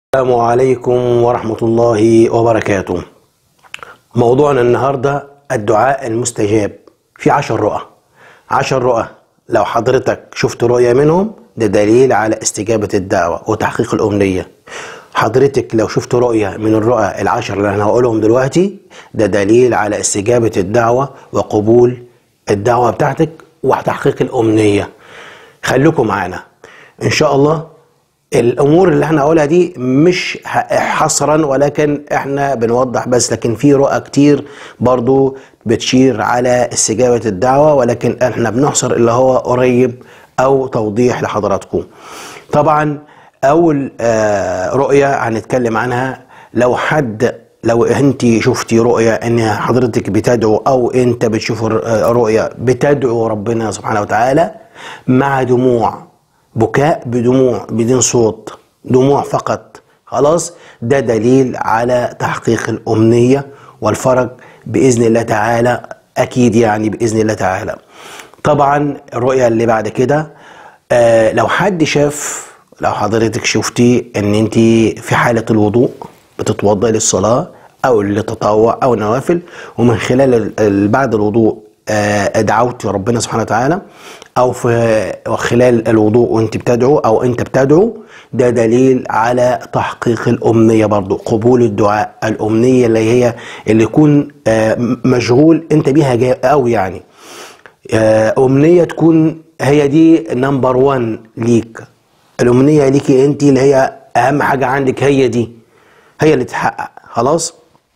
السلام عليكم ورحمة الله وبركاته موضوعنا النهاردة الدعاء المستجاب في عشر رؤى عشر رؤى لو حضرتك شفت رؤية منهم ده دليل على استجابة الدعوة وتحقيق الأمنية حضرتك لو شفت رؤية من الرؤى العشر اللي انا هقولهم دلوقتي ده دليل على استجابة الدعوة وقبول الدعوة بتاعتك وتحقيق الأمنية خليكم معانا إن شاء الله الامور اللي احنا هقولها دي مش حصرا ولكن احنا بنوضح بس لكن في رؤى كتير برضو بتشير على استجابة الدعوة ولكن احنا بنحصر اللي هو قريب او توضيح لحضراتكم طبعا اول آه رؤية هنتكلم عنها لو حد لو انت شفتي رؤية ان حضرتك بتدعو او انت بتشوف رؤية بتدعو ربنا سبحانه وتعالى مع دموع بكاء بدموع بدون صوت دموع فقط خلاص ده دليل على تحقيق الأمنية والفرج بإذن الله تعالى أكيد يعني بإذن الله تعالى طبعا الرؤية اللي بعد كده آه لو حد شاف لو حضرتك شفتي ان انت في حالة الوضوء بتتوضأ للصلاة او للتطوع او نوافل ومن خلال بعد الوضوء آه دعوت ربنا سبحانه وتعالى او في خلال الوضوء وانت بتدعو او انت بتدعو ده دليل على تحقيق الامنيه برضو قبول الدعاء الامنيه اللي هي اللي يكون مشغول انت بيها قوي يعني امنيه تكون هي دي نمبر 1 ليك الامنيه ليكي انت اللي هي اهم حاجه عندك هي دي هي اللي تتحقق خلاص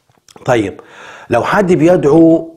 طيب لو حد بيدعو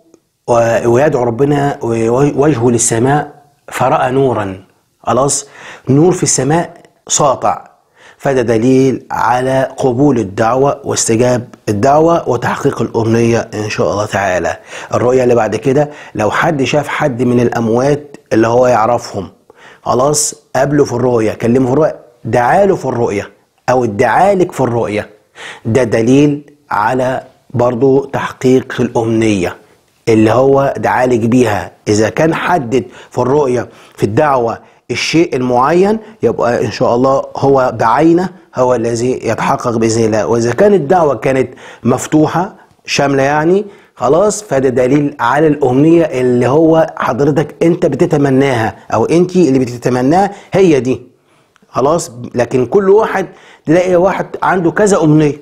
ويدعو ربنا وجهه للسماء فرأى نورا خلاص نور في السماء ساطع فده دليل على قبول الدعوة واستجاب الدعوة وتحقيق الأمنية إن شاء الله تعالى الرؤية اللي بعد كده لو حد شاف حد من الأموات اللي هو يعرفهم خلاص قابله في الرؤية كلمه في الرؤية دعاله في الرؤية أو ادعالك في الرؤية ده دليل على برضو تحقيق الأمنية اللي هو دعالج بيها اذا كان حدد في الرؤيه في الدعوه الشيء المعين يبقى ان شاء الله هو بعينه هو الذي يتحقق باذن الله واذا كانت الدعوه كانت مفتوحه شامله يعني خلاص فده دليل على الامنيه اللي هو حضرتك انت بتتمناها او انت اللي بتتمناها هي دي خلاص لكن كل واحد تلاقي واحد عنده كذا امنيه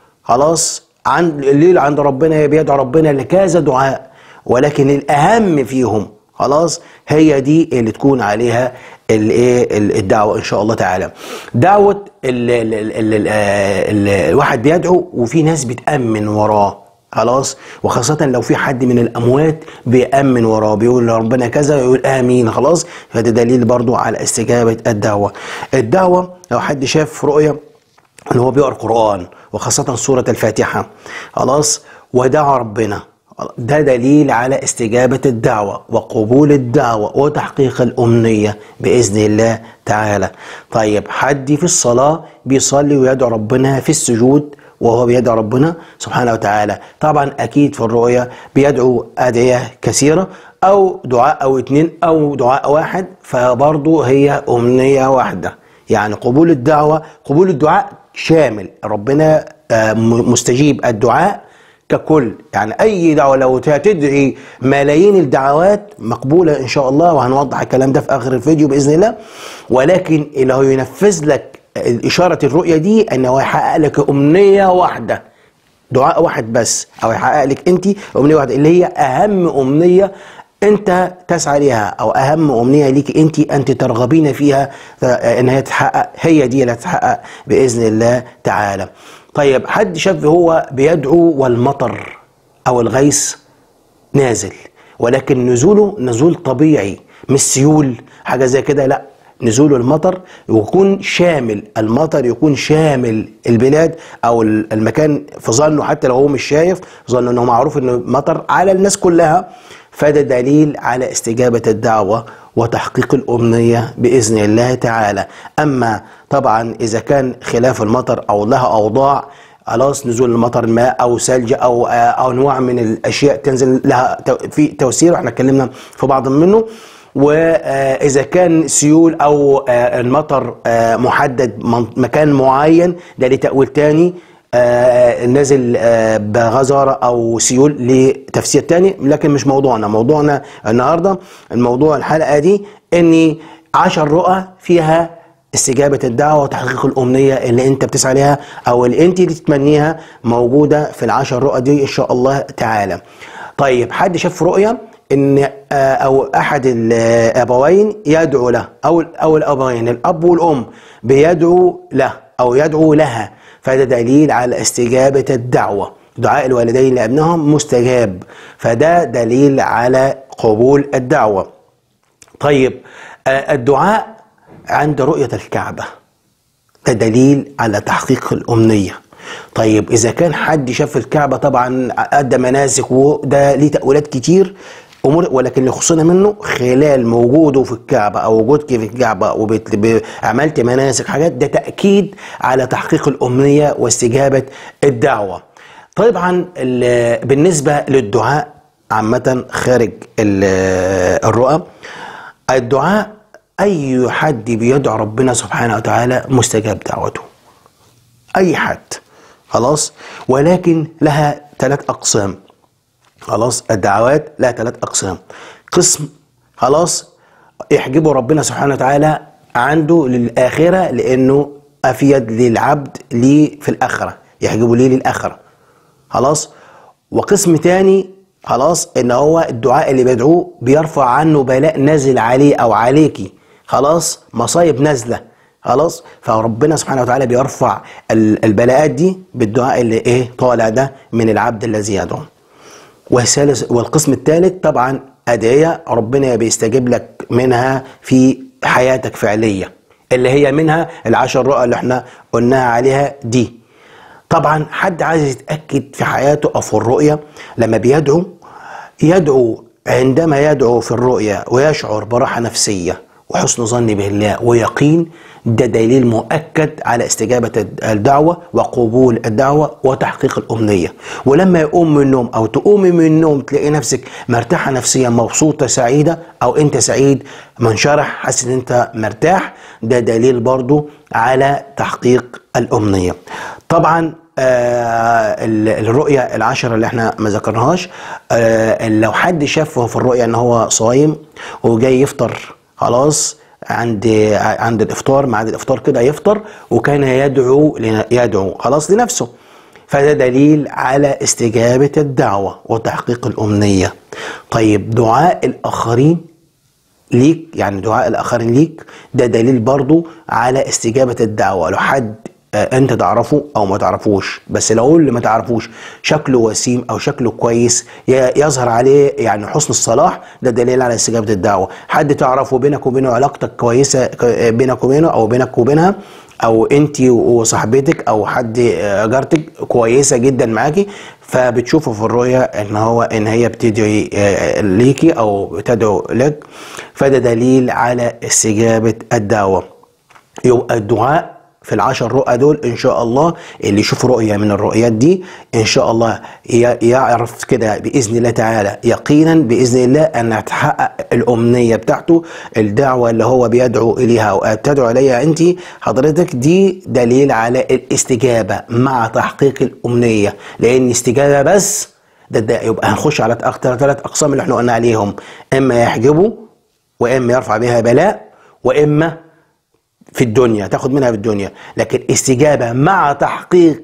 خلاص عند الليل عند ربنا بيدعو ربنا لكذا دعاء ولكن الاهم فيهم خلاص هي دي اللي تكون عليها الايه الدعوه ان شاء الله تعالى دعوه ال ال ال ال ال الواحد بيدعو وفي ناس بتامن وراه خلاص وخاصة لو في حد من الأموات بيأمن وراه بيقول ربنا كذا ويقول آمين خلاص فده دليل برضو على استجابة الدعوة الدعوة لو حد شاف رؤية ان هو بيقرا قران وخاصه سوره الفاتحه خلاص ودعا ربنا ده دليل على استجابه الدعوه وقبول الدعوه وتحقيق الامنيه باذن الله تعالى طيب حد في الصلاه بيصلي ويدعو ربنا في السجود وهو بيدعو ربنا سبحانه وتعالى طبعا اكيد في الرؤيا بيدعو ادعيه كثيره او دعاء او اتنين او دعاء واحد فبرضه هي امنيه واحده يعني قبول الدعوه قبول الدعاء شامل ربنا مستجيب الدعاء ككل يعني اي دعوه لو هتدعي ملايين الدعوات مقبوله ان شاء الله وهنوضح الكلام ده في اخر الفيديو باذن الله ولكن اللي هو ينفذ لك اشاره الرؤيه دي انه هيحقق لك امنيه واحده دعاء واحد بس او يحقق لك انت امنيه واحده اللي هي اهم امنيه انت تسعى ليها او اهم امنيه ليك انت انت ترغبين فيها ان هي تتحقق هي دي اللي هتتحقق باذن الله تعالى طيب حد شاف هو بيدعو والمطر او الغيث نازل ولكن نزوله نزول طبيعي مش سيول حاجه زي كده لا نزول المطر يكون شامل المطر يكون شامل البلاد او المكان في ظنه حتى لو هو مش شايف ظنه انه معروف انه مطر على الناس كلها فده دليل على استجابة الدعوة وتحقيق الأمنية بإذن الله تعالى أما طبعا إذا كان خلاف المطر أو لها أوضاع خلاص نزول المطر ماء او ثلج او او انواع من الاشياء تنزل لها في توسير احنا اتكلمنا في بعض منه واذا كان سيول او آه، المطر آه، محدد من- مكان معين ده ليه تاويل تاني آه، نازل آه، بغزارة أو سيول لتفسير تاني لكن مش موضوعنا موضوعنا النهاردة الموضوع الحلقة دي إن عشر رؤى فيها استجابة الدعوة وتحقيق الأمنية اللي أنت بتسعى لها أو اللي أنت تتمنيها موجودة في العشر رؤى دي إن شاء الله تعالى طيب حد شاف رؤية ان آه، او احد الابوين يدعو له او او الابوين الاب والام بيدعو له او يدعو لها فده دليل على استجابه الدعوه دعاء الوالدين لابنهم مستجاب فده دليل على قبول الدعوه طيب آه، الدعاء عند رؤيه الكعبه ده دليل على تحقيق الأمنية طيب إذا كان حد شاف الكعبة طبعا أدى مناسك وده ليه تأويلات كتير أمور ولكن اللي يخصنا منه خلال وجوده في الكعبة أو وجودك في الكعبة وعملت مناسك حاجات ده تأكيد على تحقيق الأمنية واستجابة الدعوة طبعا ال- بالنسبة للدعاء عامة خارج ال- الرؤى الدعاء أي حد بيدعو ربنا سبحانه وتعالى مستجاب دعوته أي حد خلاص ولكن لها ثلاث أقسام خلاص الدعوات لها ثلاث أقسام قسم خلاص يحجبه ربنا سبحانه وتعالى عنده للآخرة لأنه أفيد للعبد ليه في الآخرة يحجبه ليه للآخرة خلاص وقسم تاني خلاص ان هو الدعاء اللي بيدعوه بيرفع عنه بلاء نازل عليه او عليكي خلاص مصايب نازله خلاص فربنا سبحانه وتعالى بيرفع ال- البلاءات دي بالدعاء اللي ايه طالع ده من العبد الذي يدعو والثالث والقسم الثالث طبعا أدعية ربنا بيستجيب لك منها في حياتك فعلية اللي هي منها العشر رؤى اللي احنا قلناها عليها دي طبعا حد عايز يتأكد في حياته أو في الرؤية لما بيدعو يدعو عندما يدعو في الرؤيا ويشعر براحة نفسية وحسن ظن بالله ويقين ده دليل مؤكد على استجابة الدعوة وقبول الدعوة وتحقيق الأمنية ولما يقوم من النوم أو تقومي من النوم تلاقي نفسك مرتاحة نفسيا مبسوطة سعيدة أو أنت سعيد منشرح حاسس إن أنت مرتاح ده دليل برضو على تحقيق الأمنية طبعا آه ال- الرؤية العشرة اللي احنا ما ذكرناهاش آه لو حد شافه في الرؤية ان هو صايم وجاي يفطر خلاص عند عند الافطار ميعاد الافطار كده يفطر وكان يدعو لن- يدعو خلاص لنفسه فده دليل على استجابة الدعوة وتحقيق الأمنية طيب دعاء الآخرين ليك يعني دعاء الآخرين ليك ده دليل برضو على استجابة الدعوة لو حد آه، انت تعرفه او ما تعرفوش بس لو اللي ما تعرفوش شكله وسيم او شكله كويس ي- يظهر عليه يعني حسن الصلاح ده دليل على استجابة الدعوة حد تعرفه بينك وبينه علاقتك كويسة ك- آه، بينك وبينه او بينك وبينها او انت وصاحبتك او حد آه، جارتك كويسه جدا معاكي فبتشوفه في الرؤيا ان هو ان هي بتدعي آه، ليكي او بتدعو لك فده دليل على استجابه الدعوه يبقى الدعاء في العشر رؤى دول ان شاء الله اللي يشوف رؤية من الرؤيات دي ان شاء الله ي- يعرف كده باذن الله تعالى يقينا باذن الله ان هتحقق الامنيه بتاعته الدعوه اللي هو بيدعو اليها او تدعو اليها انت حضرتك دي دليل على الاستجابه مع تحقيق الامنيه لان استجابه بس ده, ده يبقى هنخش على اكتر ثلاث اقسام اللي احنا قلنا عليهم اما يحجبه واما يرفع بها بلاء واما في الدنيا تاخد منها في الدنيا لكن استجابة مع تحقيق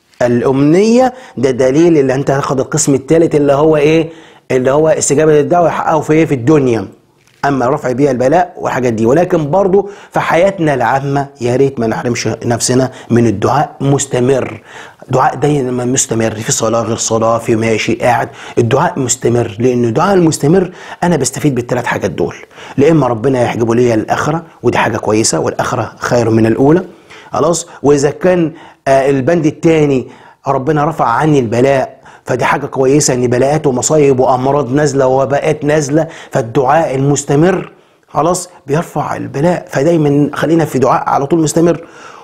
الأمنية ده دليل اللي أنت هتاخد القسم الثالث اللي هو إيه اللي هو استجابة للدعوة يحققه في إيه في الدنيا أما رفع بيها البلاء والحاجات دي ولكن برضو في حياتنا العامة يا ريت ما نحرمش نفسنا من الدعاء مستمر دعاء دايما مستمر في صلاة غير صلاة في ماشي قاعد الدعاء مستمر لأن الدعاء المستمر أنا بستفيد بالثلاث حاجات دول لا إما ربنا يحجبه لي الآخرة ودي حاجة كويسة والآخرة خير من الأولى خلاص وإذا كان آه، البند الثاني ربنا رفع عني البلاء فدي حاجة كويسة ان بلاءات ومصايب وامراض نازلة ووباءات نازلة فالدعاء المستمر خلاص بيرفع البلاء فدايما خلينا في دعاء على طول مستمر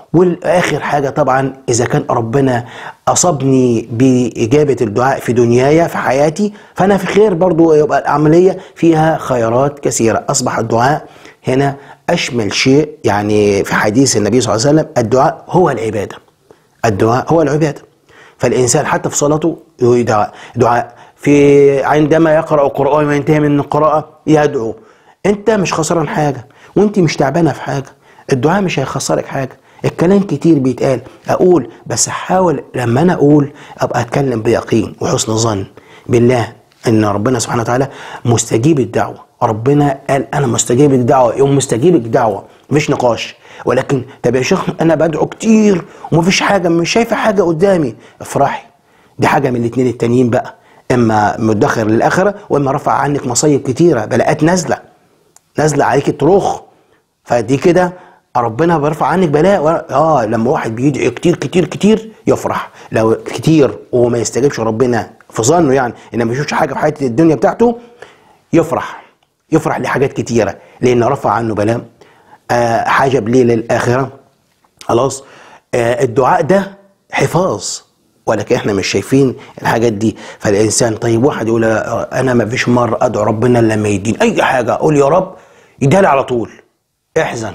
والاخر حاجه طبعا اذا كان ربنا اصابني باجابه الدعاء في دنياي في حياتي فانا في خير برضو يبقى العمليه فيها خيرات كثيره اصبح الدعاء هنا اشمل شيء يعني في حديث النبي صلى الله عليه وسلم الدعاء هو العباده الدعاء هو العباده فالانسان حتى في صلاته دعاء دعاء في عندما يقرا القران وينتهي من القراءه يدعو انت مش خسران حاجه وانت مش تعبانه في حاجه الدعاء مش هيخسرك حاجه الكلام كتير بيتقال اقول بس احاول لما انا اقول ابقى اتكلم بيقين وحسن ظن بالله ان ربنا سبحانه وتعالى مستجيب الدعوه ربنا قال انا مستجيب الدعوه يوم مستجيب الدعوه مش نقاش ولكن طب يا شيخ انا بدعو كتير ومفيش حاجه مش شايفه حاجه قدامي افرحي دي حاجه من الاثنين التانيين بقى اما مدخر للاخره واما رفع عنك مصايب كتيره بلاءات نازله نازله عليك تروخ فدي كده ربنا بيرفع عنك بلاء اه لما واحد بيدعي كتير كتير كتير يفرح لو كتير وما يستجيبش ربنا في ظنه يعني ان ما يشوفش حاجه في حياه الدنيا بتاعته يفرح يفرح لحاجات كتيره لان رفع عنه بلاء آه حاجب ليه للاخره خلاص آه الدعاء ده حفاظ ولكن احنا مش شايفين الحاجات دي فالانسان طيب واحد يقول انا ما فيش مره ادعو ربنا الا لما يديني اي حاجه اقول يا رب يديها لي على طول احزن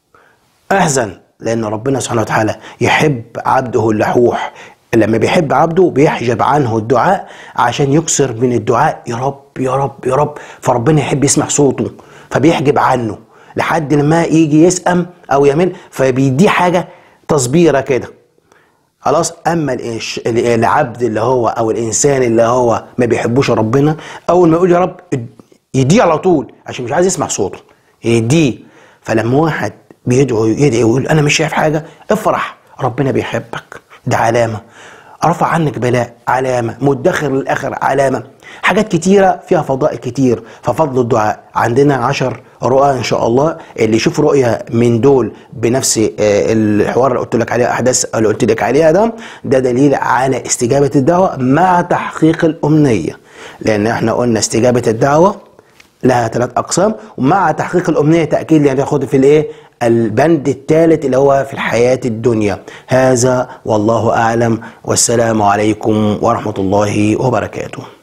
احزن لان ربنا سبحانه وتعالى يحب عبده اللحوح لما بيحب عبده بيحجب عنه الدعاء عشان يكسر من الدعاء يا رب يا رب يا رب فربنا يحب يسمع صوته فبيحجب عنه لحد لما يجي يسأم او يمل فبيديه حاجه تصبيره كده خلاص اما العبد اللي هو او الانسان اللي هو ما بيحبوش ربنا اول ما يقول يا رب يديه على طول عشان مش عايز يسمع صوته يديه فلما واحد بيدعو يدعي ويقول انا مش شايف حاجه افرح ربنا بيحبك ده علامه رفع عنك بلاء علامه مدخر للاخر علامه حاجات كتيره فيها فضائل كتير ففضل الدعاء عندنا عشر رؤى ان شاء الله اللي يشوف رؤيه من دول بنفس الحوار اللي قلت لك عليه احداث اللي قلت لك عليها ده ده دليل على استجابه الدعوه مع تحقيق الامنيه لان احنا قلنا استجابه الدعوه لها ثلاث اقسام ومع تحقيق الامنيه تاكيد يعني تاخد في الايه البند الثالث اللي هو في الحياه الدنيا هذا والله اعلم والسلام عليكم ورحمه الله وبركاته